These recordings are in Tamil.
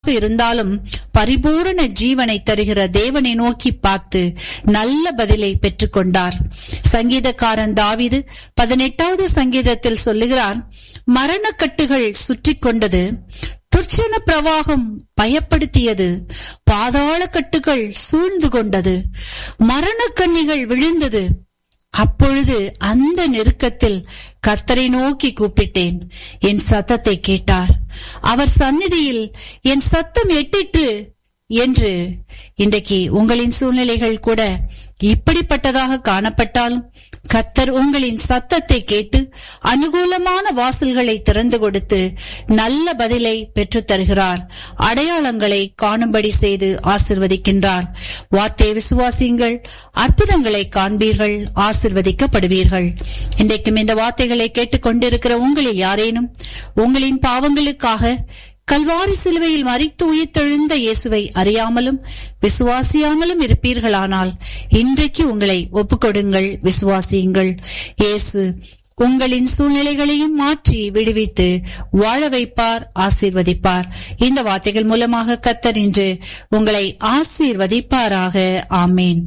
கசப்பு இருந்தாலும் பரிபூரண ஜீவனை தருகிற தேவனை நோக்கி பார்த்து நல்ல பதிலை பெற்றுக்கொண்டார் சங்கீதக்காரன் தாவிது பதினெட்டாவது சங்கீதத்தில் சொல்லுகிறார் மரணக்கட்டுகள் சுற்றி கொண்டது துர்ச்சன பிரவாகம் பயப்படுத்தியது பாதாள கட்டுகள் சூழ்ந்து கொண்டது மரணக்கண்ணிகள் விழுந்தது அப்பொழுது அந்த நெருக்கத்தில் கர்த்தரை நோக்கி கூப்பிட்டேன் என் சத்தத்தை கேட்டார் அவர் சந்நிதியில் என் சத்தம் எட்டிற்று என்று இன்றைக்கு உங்களின் சூழ்நிலைகள் கூட இப்படிப்பட்டதாக காணப்பட்டாலும் கத்தர் உங்களின் சத்தத்தை கேட்டு அனுகூலமான வாசல்களை திறந்து கொடுத்து நல்ல பதிலை பெற்றுத் தருகிறார் அடையாளங்களை காணும்படி செய்து ஆசிர்வதிக்கின்றார் வார்த்தை விசுவாசியுங்கள் அற்புதங்களை காண்பீர்கள் ஆசிர்வதிக்கப்படுவீர்கள் இன்றைக்கும் இந்த வார்த்தைகளை கேட்டுக்கொண்டிருக்கிற உங்களில் யாரேனும் உங்களின் பாவங்களுக்காக கல்வாரி சிலுவையில் மறித்து உயிர்த்தெழுந்த இயேசுவை அறியாமலும் விசுவாசியாமலும் இருப்பீர்களானால் இன்றைக்கு உங்களை ஒப்புக்கொடுங்கள் விசுவாசியுங்கள் இயேசு உங்களின் சூழ்நிலைகளையும் மாற்றி விடுவித்து வாழ வைப்பார் ஆசீர்வதிப்பார் இந்த வார்த்தைகள் மூலமாக கத்தர் இன்று உங்களை ஆசீர்வதிப்பாராக ஆமேன்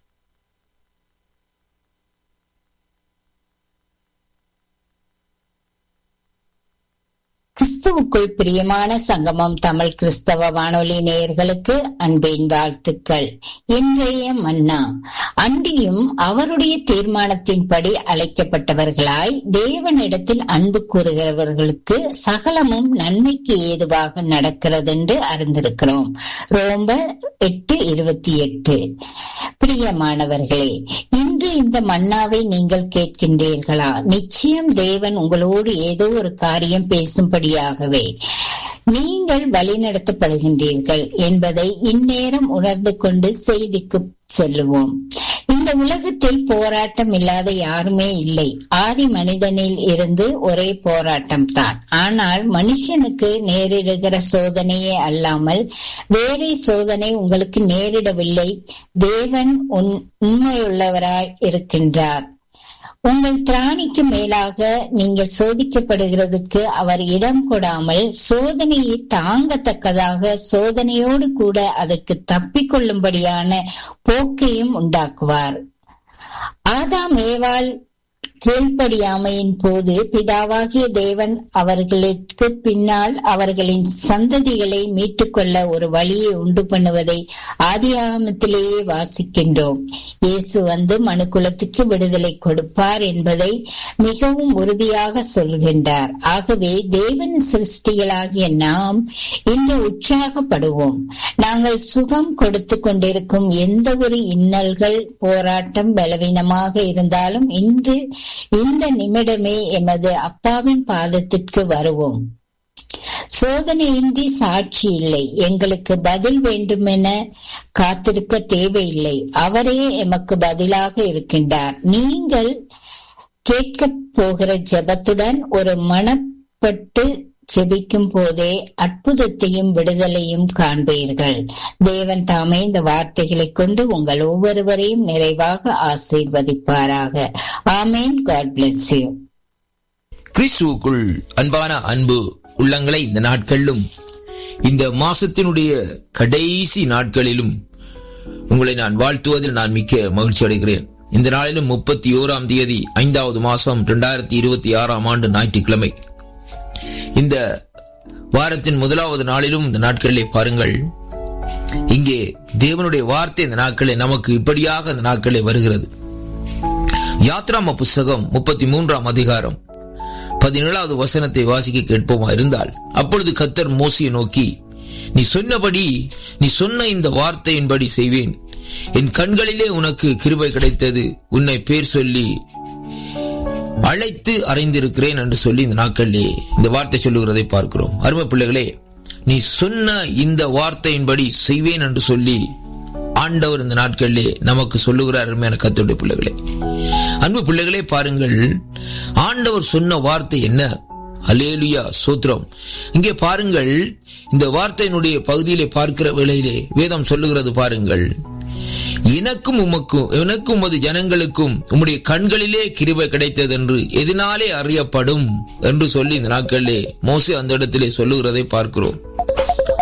கிறிஸ்துவுக்குள் பிரியமான சங்கமம் தமிழ் கிறிஸ்தவ வானொலி நேயர்களுக்கு அன்பின் வாழ்த்துக்கள் இன்றைய மன்னா அன்றியும் அவருடைய தீர்மானத்தின்படி அழைக்கப்பட்டவர்களாய் தேவனிடத்தில் அன்பு கூறுகிறவர்களுக்கு சகலமும் நன்மைக்கு ஏதுவாக நடக்கிறது என்று அறிந்திருக்கிறோம் ரோம்பர் எட்டு இருபத்தி எட்டு பிரியமானவர்களே இன்று இந்த மன்னாவை நீங்கள் கேட்கின்றீர்களா நிச்சயம் தேவன் உங்களோடு ஏதோ ஒரு காரியம் பேசும்படியாகவே நீங்கள் வழிநடத்தப்படுகின்றீர்கள் என்பதை இந்நேரம் உணர்ந்து கொண்டு செய்திக்கு செல்லுவோம் இந்த உலகத்தில் போராட்டம் இல்லாத யாருமே இல்லை ஆதி மனிதனில் இருந்து ஒரே போராட்டம் தான் ஆனால் மனுஷனுக்கு நேரிடுகிற சோதனையே அல்லாமல் வேறே சோதனை உங்களுக்கு நேரிடவில்லை தேவன் உண்மையுள்ளவராய் இருக்கின்றார் உங்கள் திராணிக்கு மேலாக நீங்கள் சோதிக்கப்படுகிறதுக்கு அவர் இடம் கொடாமல் சோதனையை தாங்கத்தக்கதாக சோதனையோடு கூட அதற்கு தப்பிக்கொள்ளும்படியான போக்கையும் உண்டாக்குவார் ஆதாம் ஏவாள் கீழ்ப்படியாமையின் போது பிதாவாகிய தேவன் அவர்களுக்கு பின்னால் அவர்களின் சந்ததிகளை மீட்டுக்கொள்ள ஒரு வழியை உண்டு பண்ணுவதை ஆதியாகமத்திலேயே வாசிக்கின்றோம் இயேசு வந்து மனுக்குலத்துக்கு விடுதலை கொடுப்பார் என்பதை மிகவும் உறுதியாக சொல்கின்றார் ஆகவே தேவன் சிருஷ்டிகளாகிய நாம் இன்று உற்சாகப்படுவோம் நாங்கள் சுகம் கொடுத்து கொண்டிருக்கும் எந்த ஒரு இன்னல்கள் போராட்டம் பலவீனமாக இருந்தாலும் இன்று இந்த நிமிடமே எமது அப்பாவின் பாதத்திற்கு வருவோம் சோதனையின்றி சாட்சி இல்லை எங்களுக்கு பதில் வேண்டுமென காத்திருக்க தேவையில்லை அவரே எமக்கு பதிலாக இருக்கின்றார் நீங்கள் கேட்க போகிற ஜெபத்துடன் ஒரு மனப்பட்டு ஜெபிக்கும் போதே அற்புதத்தையும் விடுதலையும் காண்பீர்கள் தேவன் தாமே இந்த வார்த்தைகளை கொண்டு உங்கள் ஒவ்வொருவரையும் நிறைவாக ஆசீர்வதிப்பாராக ஆமேன் காட் பிளஸ் யூ கிறிஸ்துவுக்குள் அன்பான அன்பு உள்ளங்களை இந்த நாட்களிலும் இந்த மாசத்தினுடைய கடைசி நாட்களிலும் உங்களை நான் வாழ்த்துவதில் நான் மிக்க மகிழ்ச்சி அடைகிறேன் இந்த நாளிலும் முப்பத்தி ஓராம் தேதி ஐந்தாவது மாசம் இரண்டாயிரத்தி இருபத்தி ஆறாம் ஆண்டு ஞாயிற்றுக்கிழமை இந்த வாரத்தின் முதலாவது நாளிலும் இந்த நாட்களிலே பாருங்கள் இங்கே தேவனுடைய வார்த்தை இந்த நாட்களே நமக்கு இப்படியாக இந்த நாட்களே வருகிறது யாத்ராம புஸ்தகம் முப்பத்தி மூன்றாம் அதிகாரம் பதினேழாவது வசனத்தை வாசிக்க கேட்போமா இருந்தால் அப்பொழுது கத்தர் மோசியை நோக்கி நீ சொன்னபடி நீ சொன்ன இந்த வார்த்தையின்படி செய்வேன் என் கண்களிலே உனக்கு கிருபை கிடைத்தது உன்னை பேர் சொல்லி அழைத்து அறைந்திருக்கிறேன் என்று சொல்லி இந்த நாட்களிலே இந்த வார்த்தை சொல்லுகிறதை பார்க்கிறோம் அருமை பிள்ளைகளே நீ சொன்ன இந்த வார்த்தையின்படி செய்வேன் என்று சொல்லி ஆண்டவர் இந்த நாட்களிலே நமக்கு சொல்லுகிறார் அருமையான கத்துடைய பிள்ளைகளே அன்பு பிள்ளைகளே பாருங்கள் ஆண்டவர் சொன்ன வார்த்தை என்ன அலேலுயா சூத்திரம் இங்கே பாருங்கள் இந்த வார்த்தையினுடைய பகுதியிலே பார்க்கிற வேளையிலே வேதம் சொல்லுகிறது பாருங்கள் எனக்கும் உமக்கும் எனக்கும் உமது ஜனங்களுக்கும் உம்முடைய கண்களிலே கிருபை கிடைத்தது என்று எதனாலே அறியப்படும் என்று சொல்லி இந்த நாட்களிலே மோசே அந்த இடத்திலே சொல்லுகிறதை பார்க்கிறோம்